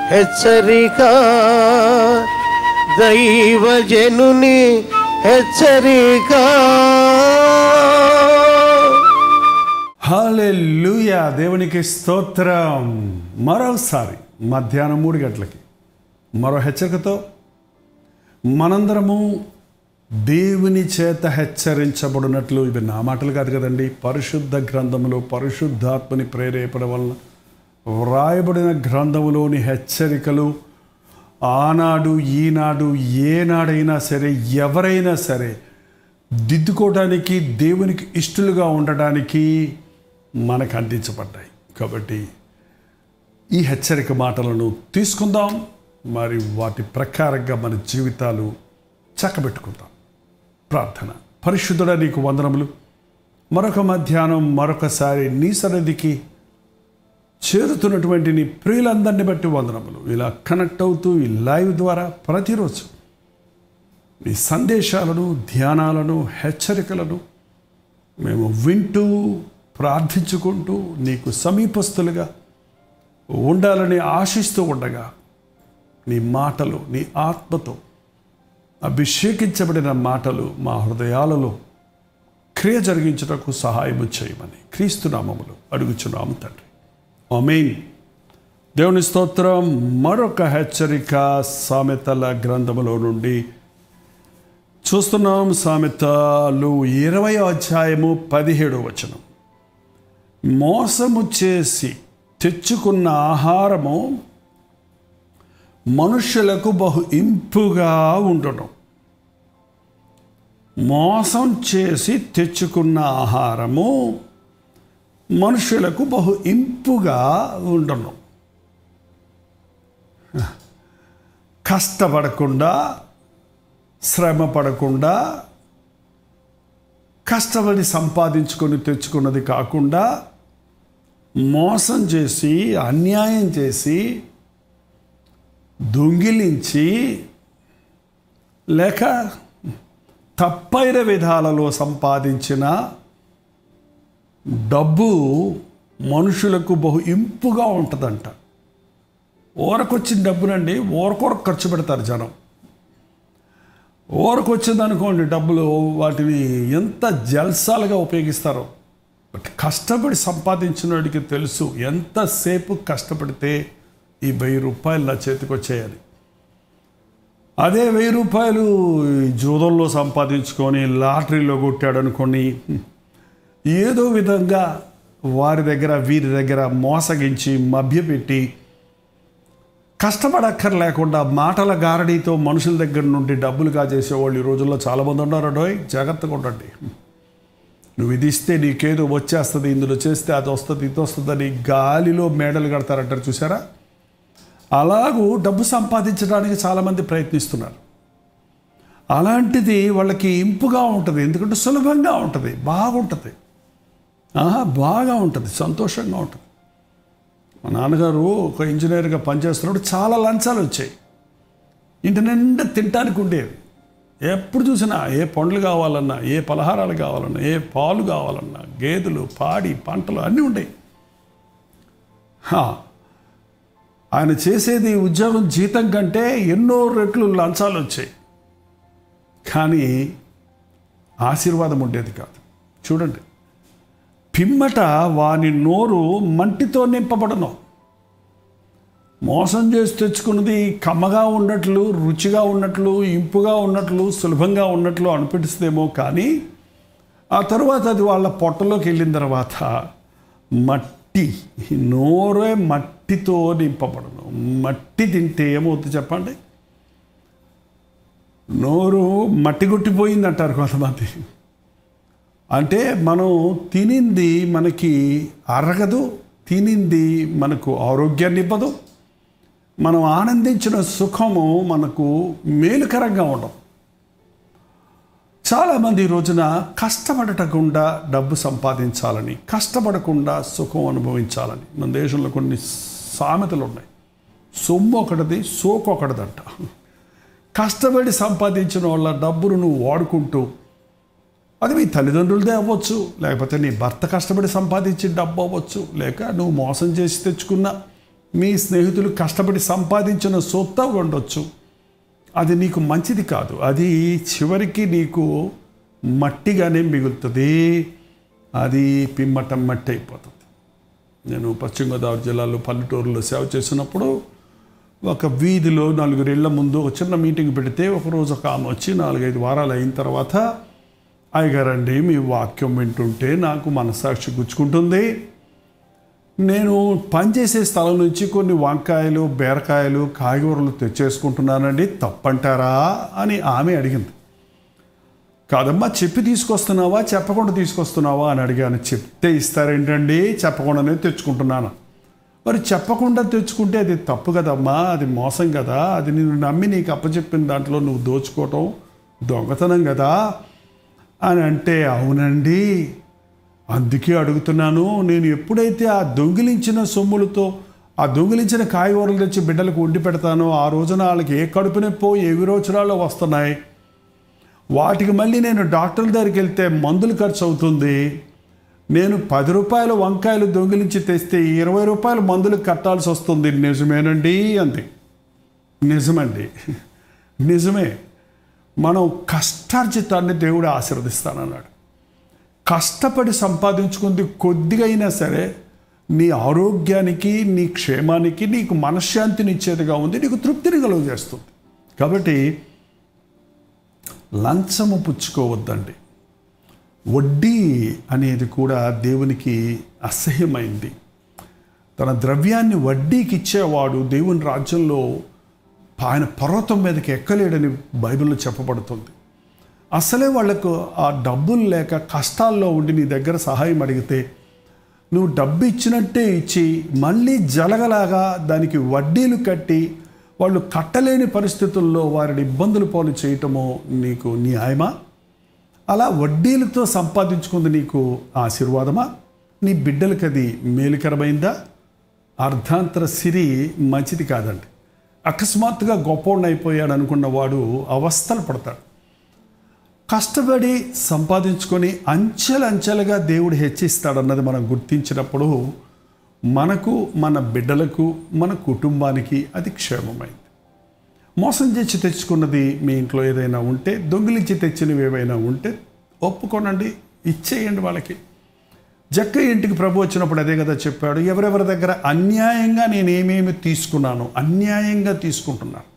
హెచ్చరిక దైవజనుని హెచ్చరిక హాలెలూయా దేవునికి స్తోత్రం మరోసారి మధ్యాహ్నం మూడు గంటలకి మరో హెచ్చరికతో మనందరము దేవుని చేత హెచ్చరించబడినట్లు ఇవి నా మాటలు కాదు కదండి పరిశుద్ధ గ్రంథములు పరిశుద్ధాత్మని ప్రేరేపణ వలన వ్రాయబడిన గ్రంథములోని హెచ్చరికలు ఆనాడు ఈనాడు ఏనాడైనా సరే ఎవరైనా సరే దిద్దుకోవడానికి దేవునికి ఇష్టలుగా ఉండడానికి మనకు అందించబడ్డాయి కాబట్టి ఈ హెచ్చరిక మాటలను తీసుకుందాం మరి వాటి ప్రకారంగా మన జీవితాలు చక్కబెట్టుకుందాం ప్రార్థన పరిశుద్ధుడ నీకు వందనములు మరొక మధ్యాహ్నం మరొకసారి నీ సన్నిధికి చేరుతున్నటువంటి నీ ప్రియులందరినీ బట్టి వందనములు ఇలా కనెక్ట్ అవుతూ ఈ లైవ్ ద్వారా ప్రతిరోజు నీ సందేశాలను ధ్యానాలను హెచ్చరికలను మేము వింటూ ప్రార్థించుకుంటూ నీకు సమీపస్తులుగా ఉండాలని ఆశిస్తూ ఉండగా నీ మాటలు నీ ఆత్మతో అభిషేకించబడిన మాటలు మా హృదయాలలో క్రియ జరిగించుటకు సహాయము చేయమని క్రీస్తు నామములు అడుగుచున్నాము తండ్రి ఆమేన్ దేవుని స్తోత్రం మరొక హెచ్చరిక సామెతల గ్రంథములో నుండి చూస్తున్నాం సామెతలు ఇరవై అధ్యాయము పదిహేడు వచనం మోసము చేసి తెచ్చుకున్న ఆహారము మనుషులకు బహు ఇంపుగా ఉండడం మోసం చేసి తెచ్చుకున్న ఆహారము మనుషులకు బహు ఇంపుగా ఉండను కష్టపడకుండా శ్రమ పడకుండా కష్టపడి సంపాదించుకొని తెచ్చుకున్నది కాకుండా మోసం చేసి అన్యాయం చేసి దొంగిలించి లేక తప్పైన విధాలలో సంపాదించిన డబ్బు మనుషులకు బహు ఇంపుగా ఉంటుందంట ఊరకొచ్చిన డబ్బునండి ఊరకొరకు ఖర్చు పెడతారు జనం ఊరకు వచ్చిందనుకోండి డబ్బులు వాటిని ఎంత జల్సాలుగా ఉపయోగిస్తారో బట్ కష్టపడి సంపాదించిన వాడికి తెలుసు ఎంతసేపు కష్టపడితే ఈ వెయ్యి రూపాయలు నా చేతికి వచ్చేయాలి అదే వెయ్యి రూపాయలు ఈ జూదంలో సంపాదించుకొని లాటరీలో కొట్టాడు అనుకోని ఏదో విధంగా వారి దగ్గర వీరి దగ్గర మోసగించి మభ్యపెట్టి కష్టపడక్కర్ లేకుండా మాటల గారడీతో మనుషుల దగ్గర నుండి డబ్బులు కాజేసేవాళ్ళు ఈ రోజుల్లో చాలామంది ఉన్నారు డోయ్ జాగ్రత్తగా ఉండండి నువ్వు ఇది ఇస్తే నీకేదో వచ్చేస్తుంది ఇందులో చేస్తే అది వస్తుంది ఇది వస్తుందని గాలిలో మేడలు కడతారంటారు చూసారా అలాగూ డబ్బు సంపాదించడానికి చాలామంది ప్రయత్నిస్తున్నారు అలాంటిది వాళ్ళకి ఇంపుగా ఉంటుంది ఎందుకంటే సులభంగా ఉంటుంది బాగుంటుంది ఆహా, బాగా ఉంటుంది సంతోషంగా ఉంటుంది మా నాన్నగారు ఒక ఇంజనీర్గా పనిచేస్తున్నప్పుడు చాలా లంచాలు వచ్చాయి ఇంటి నిండా తినటానికి ఉండేవి ఎప్పుడు చూసినా ఏ పండ్లు కావాలన్నా ఏ పలహారాలు కావాలన్నా ఏ పాలు కావాలన్నా గేదెలు పాడి పంటలు అన్నీ ఉండేవి హా, ఆయన చేసేది ఉద్యోగం జీతం కంటే ఎన్నో రెట్లు లంచాలు వచ్చాయి కానీ ఆశీర్వాదం ఉండేది కాదు చూడండి పిమ్మట వాని నోరు మంటితో నింపబడను మోసం చేసి తెచ్చుకున్నది కమ్మగా ఉన్నట్లు రుచిగా ఉన్నట్లు ఇంపుగా ఉన్నట్లు సులభంగా ఉన్నట్లు అనిపిస్తుందేమో కానీ ఆ తర్వాత అది వాళ్ళ పొట్టలోకి వెళ్ళిన తర్వాత మట్టి నోరే మట్టితో నింపబడను మట్టి తింటే ఏమవుతుంది చెప్పండి నోరు మట్టి కొట్టిపోయింది అంటారు కొంతమంది అంటే మనం తినింది మనకి అరగదు తినింది మనకు ఆరోగ్యాన్ని ఇవ్వదు మనం ఆనందించిన సుఖము మనకు మేలుకరంగా ఉండవు చాలామంది ఈ రోజున కష్టపడటకుండా డబ్బు సంపాదించాలని కష్టపడకుండా సుఖం అనుభవించాలని మన దేశంలో కొన్ని సామెతలు ఉన్నాయి సొమ్ము ఒకటిది సోకు ఒకటిదంట కష్టపడి సంపాదించిన వాళ్ళ డబ్బును నువ్వు వాడుకుంటూ అది మీ తల్లిదండ్రులదే అవ్వచ్చు లేకపోతే నీ భర్త కష్టపడి సంపాదించిన డబ్బు అవ్వచ్చు లేక నువ్వు మోసం చేసి తెచ్చుకున్న మీ స్నేహితులు కష్టపడి సంపాదించిన సొత్త ఉండొచ్చు అది నీకు మంచిది కాదు అది చివరికి నీకు మట్టిగానే మిగులుతుంది అది పిమ్మటం మట్టి అయిపోతుంది నేను పశ్చిమ గోదావరి జిల్లాలో పల్లెటూరులో సేవ చేసినప్పుడు ఒక వీధిలో నలుగురేళ్ల ముందు ఒక చిన్న మీటింగ్ పెడితే ఒకరోజు ఒక ఆమె వచ్చి నాలుగైదు వారాలు అయిన తర్వాత అయ్యగారండి మీ వాక్యం వింటుంటే నాకు మనసాక్షి గుచ్చుకుంటుంది నేను పనిచేసే స్థలం నుంచి కొన్ని వంకాయలు బీరకాయలు కాయగూరలు తెచ్చేసుకుంటున్నానండి తప్పంటారా అని ఆమె అడిగింది కాదమ్మా చెప్పి తీసుకొస్తున్నావా చెప్పకుండా తీసుకొస్తున్నావా అని అడిగాను చెప్తే ఇస్తారేంటండి చెప్పకుండానే తెచ్చుకుంటున్నాను మరి చెప్పకుండా తెచ్చుకుంటే అది తప్పు కదమ్మా అది మోసం కదా అది నేను నమ్మి నీకు అప్పచెప్పిన దాంట్లో నువ్వు దోచుకోవటం దొంగతనం కదా అని అంటే అవునండి అందుకే అడుగుతున్నాను నేను ఎప్పుడైతే ఆ దొంగిలించిన సొమ్ములతో ఆ దొంగిలించిన కాయగూరలు తెచ్చి బిడ్డలకు వండి పెడతానో ఆ రోజున వాళ్ళకి ఏ కడుపు నొప్పో ఏ విరోచనాలు వస్తున్నాయి వాటికి మళ్ళీ నేను డాక్టర్ దగ్గరికి వెళ్తే మందులు ఖర్చు అవుతుంది నేను పది రూపాయల వంకాయలు దొంగిలించి తెస్తే ఇరవై రూపాయల మందులు కట్టాల్సి వస్తుంది నిజమేనండి అంతే నిజమండి నిజమే మనం కష్టార్జితాన్ని దేవుడు ఆశీర్వదిస్తానన్నాడు కష్టపడి సంపాదించుకుంది కొద్దిగా అయినా సరే నీ ఆరోగ్యానికి నీ క్షేమానికి నీకు మనశ్శాంతిని ఇచ్చేదిగా ఉంది నీకు తృప్తిని కలుగు చేస్తుంది కాబట్టి లంచము పుచ్చుకోవద్దండి వడ్డీ అనేది కూడా దేవునికి అసహ్యమైంది తన ద్రవ్యాన్ని వడ్డీకి ఇచ్చేవాడు దేవుని రాజ్యంలో ఆయన పర్వతం మీదకి ఎక్కలేడని బైబిల్లో చెప్పబడుతుంది అసలే వాళ్లకు ఆ డబ్బులు లేక కష్టాల్లో ఉండి నీ దగ్గర సహాయం అడిగితే నువ్వు డబ్బు ఇచ్చినట్టే ఇచ్చి మళ్ళీ జలగలాగా దానికి వడ్డీలు కట్టి వాళ్ళు కట్టలేని పరిస్థితుల్లో వారిని ఇబ్బందులు పాలు చేయటమో నీకు న్యాయమా అలా వడ్డీలతో సంపాదించుకుంది నీకు ఆశీర్వాదమా నీ బిడ్డలకు అది మేలుకరమైందా అర్ధాంతర సిరి మంచిది కాదండి అకస్మాత్తుగా గొప్పవాడిని అయిపోయాడు అనుకున్న వాడు అవస్థలు పడతాడు కష్టపడి సంపాదించుకొని అంచెలంచెలుగా దేవుడు హెచ్చిస్తాడన్నది మనం గుర్తించినప్పుడు మనకు మన బిడ్డలకు మన కుటుంబానికి అది క్షేమమైంది మోసం చేసి తెచ్చుకున్నది మీ ఇంట్లో ఏదైనా ఉంటే దొంగిలించి తెచ్చినవి ఏవైనా ఉంటే ఒప్పుకోనండి ఇచ్చేయండి వాళ్ళకి జక్క ఇంటికి ప్రభు వచ్చినప్పుడు అదే కదా చెప్పాడు ఎవరెవరి దగ్గర అన్యాయంగా నేనేమేమి తీసుకున్నాను అన్యాయంగా తీసుకుంటున్నాను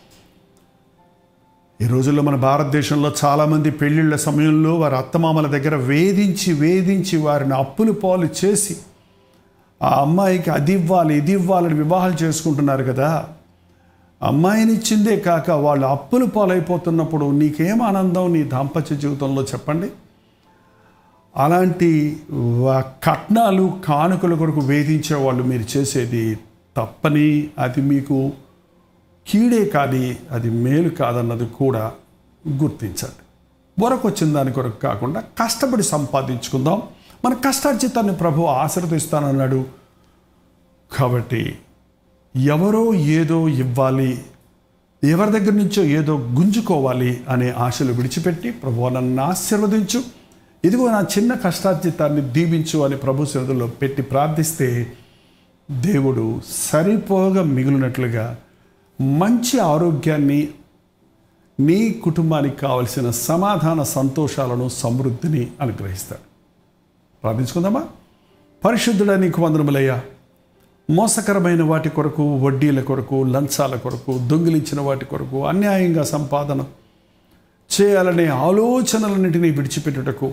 ఈ రోజుల్లో మన భారతదేశంలో చాలామంది పెళ్ళిళ్ళ సమయంలో వారి అత్తమామల దగ్గర వేధించి వేధించి వారిని అప్పులు పాలు చేసి ఆ అమ్మాయికి అది ఇవ్వాలి ఇది ఇవ్వాలని వివాహాలు చేసుకుంటున్నారు కదా అమ్మాయిని ఇచ్చిందే కాక వాళ్ళు అప్పులు పాలైపోతున్నప్పుడు నీకేం ఆనందం నీ దాంపత్య జీవితంలో చెప్పండి అలాంటి వ- కట్నాలు కానుకల కొరకు వేధించే వాళ్ళు మీరు చేసేది తప్పని అది మీకు కీడే కానీ అది మేలు కాదన్నది కూడా గుర్తించండి వరకు వచ్చిన దాని కొరకు కాకుండా కష్టపడి సంపాదించుకుందాం మన కష్టార్జితాన్ని ప్రభు ఆశీర్వదిస్తానన్నాడు కాబట్టి ఎవరో ఏదో ఇవ్వాలి ఎవరి దగ్గర నుంచో ఏదో గుంజుకోవాలి అనే ఆశలు విడిచిపెట్టి ప్రభు నన్ను ఆశీర్వదించు ఇదిగో నా చిన్న కష్టార్జితాన్ని దీవించు అని ప్రభు సన్నిధిలో పెట్టి ప్రార్థిస్తే దేవుడు సరిపోగా మిగిలినట్లుగా మంచి ఆరోగ్యాన్ని నీ కుటుంబానికి కావలసిన సమాధాన సంతోషాలను సమృద్ధిని అనుగ్రహిస్తాడు ప్రార్థించుకుందామా పరిశుద్ధుడా నీకు వందనములయ్యా మోసకరమైన వాటి కొరకు వడ్డీల కొరకు లంచాల కొరకు దొంగిలించిన వాటి కొరకు అన్యాయంగా సంపాదన చేయాలనే ఆలోచనలన్నింటినీ విడిచిపెట్టుటకు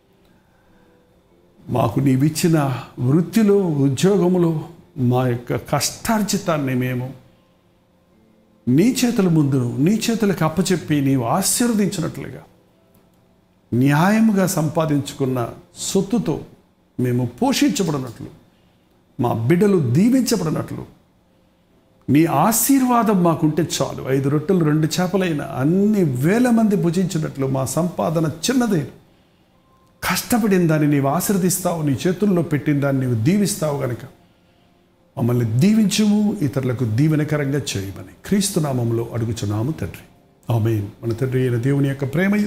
మాకు నీవిచ్చిన వృత్తిలో ఉద్యోగములో మా యొక్క కష్టార్జితాన్ని మేము నీ చేతుల ముందు నీ చేతులకు అప్పచెప్పి నీవు ఆశీర్వదించినట్లుగా న్యాయముగా సంపాదించుకున్న సొత్తుతో మేము పోషించబడినట్లు మా బిడ్డలు దీవించబడినట్లు నీ ఆశీర్వాదం మాకుంటే చాలు ఐదు రొట్టెలు రెండు చేపలైన అన్ని వేల మంది భుజించినట్లు మా సంపాదన చిన్నదే కష్టపడిన దాన్ని నీవు ఆశీర్దిస్తావు నీ చేతుల్లో పెట్టిన దాన్ని నీవు దీవిస్తావు గనక మమ్మల్ని దీవించుము ఇతరులకు దీవెనకరంగా చేయమని క్రీస్తు నామంలో అడుగుచున్నాము తండ్రి ఆమెన్ మన తండ్రి అయిన దేవుని యొక్క ప్రేమయు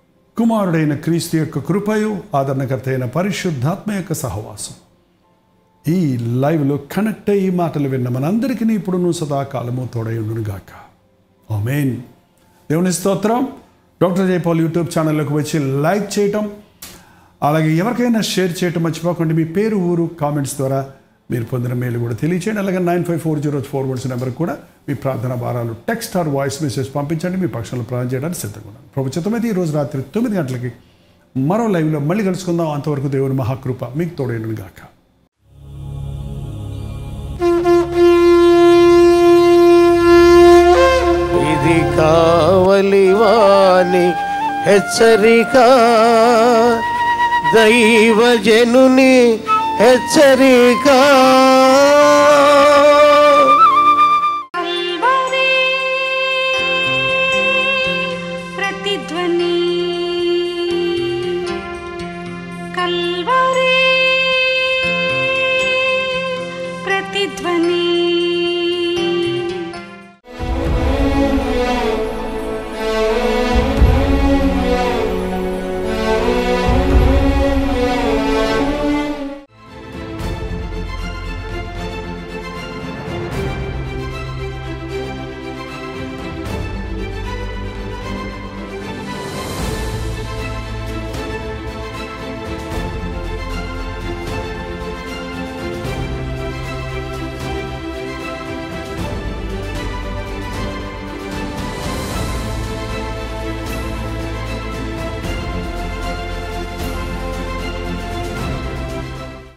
కుమారుడైన క్రీస్తు యొక్క కృపయు ఆదరణకర్త అయిన పరిశుద్ధాత్మ యొక్క సహవాసం ఈ లైవ్లో కనెక్ట్ అయ్యి మాటలు విన్న మనందరికీ ఇప్పుడు నువ్వు సదాకాలము తోడయుండును గాక ఆమెన్ దేవుని స్తోత్రం డాక్టర్ జయపాల్ యూట్యూబ్ ఛానల్లోకి వచ్చి లైక్ చేయటం అలాగే ఎవరికైనా షేర్ చేయటం మర్చిపోకండి మీ పేరు ఊరు కామెంట్స్ ద్వారా మీరు పొందిన మేలు కూడా తెలియచేయండి అలాగే nine five four zero four once number కూడా మీ ప్రార్థన భారాలు టెక్స్ట్ ఆర్ వాయిస్ మెసేజ్ పంపించండి మీ పక్షంలో ప్రార్థన చేయడానికి సిద్ధంగా ఉన్నాను ప్రభు చిత్తమైతే ఈరోజు రాత్రి తొమ్మిది గంటలకి మరో లైవ్లో మళ్ళీ కలుసుకుందాం అంతవరకు దేవుని మహాకృప మీకు తోడైనను గాక ఇది కావలి వాణి హెచ్చరిక దైవజనుని హెచ్చరిక